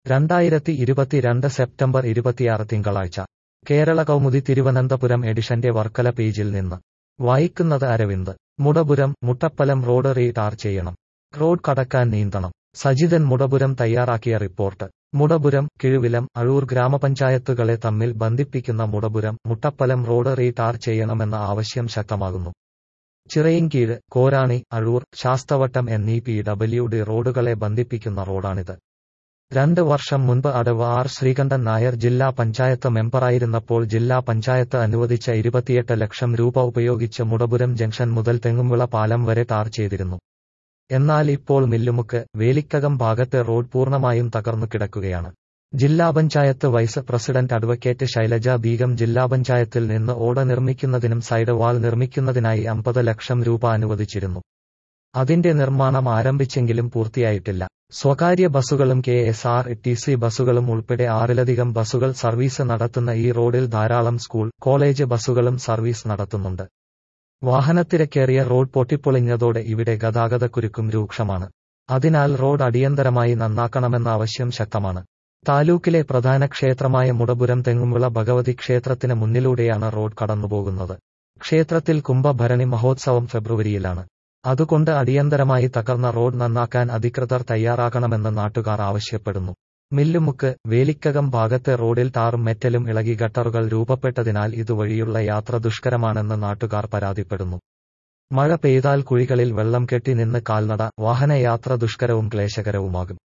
രണ്ടായിരത്തി ഇരുപത്തിരണ്ട് സെപ്റ്റംബർ ഇരുപത്തിയാറ് തിങ്കളാഴ്ച കേരള കൗമുദി തിരുവനന്തപുരം എഡിഷന്റെ വർക്കല പേജിൽ നിന്ന് വായിക്കുന്നത് അരവിന്ദ് മുടപുരം മുട്ടപ്പലം റോഡ് റീടാർ ചെയ്യണം റോഡ് കടക്കാൻ നീന്തണം സജിതൻ മുടപുരം തയ്യാറാക്കിയ റിപ്പോർട്ട് മുടപുരം കിഴുവിലം അഴൂർ ഗ്രാമപഞ്ചായത്തുകളെ തമ്മിൽ ബന്ധിപ്പിക്കുന്ന മുടപുരം മുട്ടപ്പലം റോഡ് റീടാർ ചെയ്യണമെന്ന ആവശ്യം ശക്തമാകുന്നു ചിറയിൻകീഴ് കോരാണി അഴൂർ ശാസ്തവട്ടം എന്നീ പി ഡബ്ല്യു ഡി റോഡുകളെ ബന്ധിപ്പിക്കുന്ന റോഡാണിത് രണ്ട് വർഷം മുൻപ് അടവ് ആർ ശ്രീകണ്ഠൻ നായർ ജില്ലാ പഞ്ചായത്ത് മെമ്പറായിരുന്നപ്പോൾ ജില്ലാ പഞ്ചായത്ത് അനുവദിച്ച ഇരുപത്തിയെട്ട് ലക്ഷം രൂപ ഉപയോഗിച്ച് മുടപുരം ജംഗ്ഷൻ മുതൽ തെങ്ങുംവിള പാലം വരെ ടാർ ചെയ്തിരുന്നു എന്നാൽ ഇപ്പോൾ മില്ലുമുക്ക് വേലിക്കകം ഭാഗത്തെ റോഡ് പൂർണ്ണമായും തകർന്നു കിടക്കുകയാണ് ജില്ലാ panchayat vice president advocate Shailaja Beegum ജില്ലാ പഞ്ചായത്തിൽ നിന്ന് ഓട നിർമ്മിക്കുന്നതിനും സൈഡ് വാൾ നിർമ്മിക്കുന്നതിനായി അമ്പത് ലക്ഷം രൂപ അനുവദിച്ചിരുന്നു അതിന്റെ നിർമ്മാണം ആരംഭിച്ചെങ്കിലും പൂർത്തിയായിട്ടില്ല സ്വകാര്യ ബസ്സുകളും K S R T C ബസ്സുകളും ഉൾപ്പെടെ ആറിലധികം ബസ്സുകൾ സർവീസ് നടത്തുന്ന ഈ റോഡിൽ ധാരാളം സ്കൂൾ കോളേജ് ബസ്സുകളും സർവീസ് നടത്തുന്നുണ്ട് വാഹനത്തിരക്കേറിയ റോഡ് പൊട്ടിപ്പൊളിഞ്ഞതോടെ ഇവിടെ ഗതാഗതക്കുരുക്കും രൂക്ഷമാണ് അതിനാൽ റോഡ് അടിയന്തരമായി നന്നാക്കണമെന്ന ആവശ്യം ശക്തമാണ് താലൂക്കിലെ പ്രധാന ക്ഷേത്രമായ മുടപുരം തെങ്ങുംവിള ഭഗവതി ക്ഷേത്രത്തിന് മുന്നിലൂടെയാണ് റോഡ് കടന്നുപോകുന്നത് ക്ഷേത്രത്തിൽ കുംഭഭരണി മഹോത്സവം ഫെബ്രുവരിയിലാണ് അതുകൊണ്ട് അടിയന്തരമായി തകർന്ന റോഡ് നന്നാക്കാൻ അധികൃതർ തയ്യാറാകണമെന്ന് നാട്ടുകാർ ആവശ്യപ്പെടുന്നു മില്ലുമുക്ക് വേലിക്കകം ഭാഗത്തെ റോഡിൽ ടാറും മെറ്റലും ഇളകി ഗട്ടറുകൾ രൂപപ്പെട്ടതിനാൽ ഇതുവഴിയുള്ള യാത്ര ദുഷ്കരമാണെന്ന് നാട്ടുകാർ പരാതിപ്പെടുന്നു മഴ പെയ്താൽ കുഴികളിൽ വെള്ളം കെട്ടി നിന്ന് കാൽനട വാഹനയാത്ര ദുഷ്കരവും ക്ലേശകരവുമാകും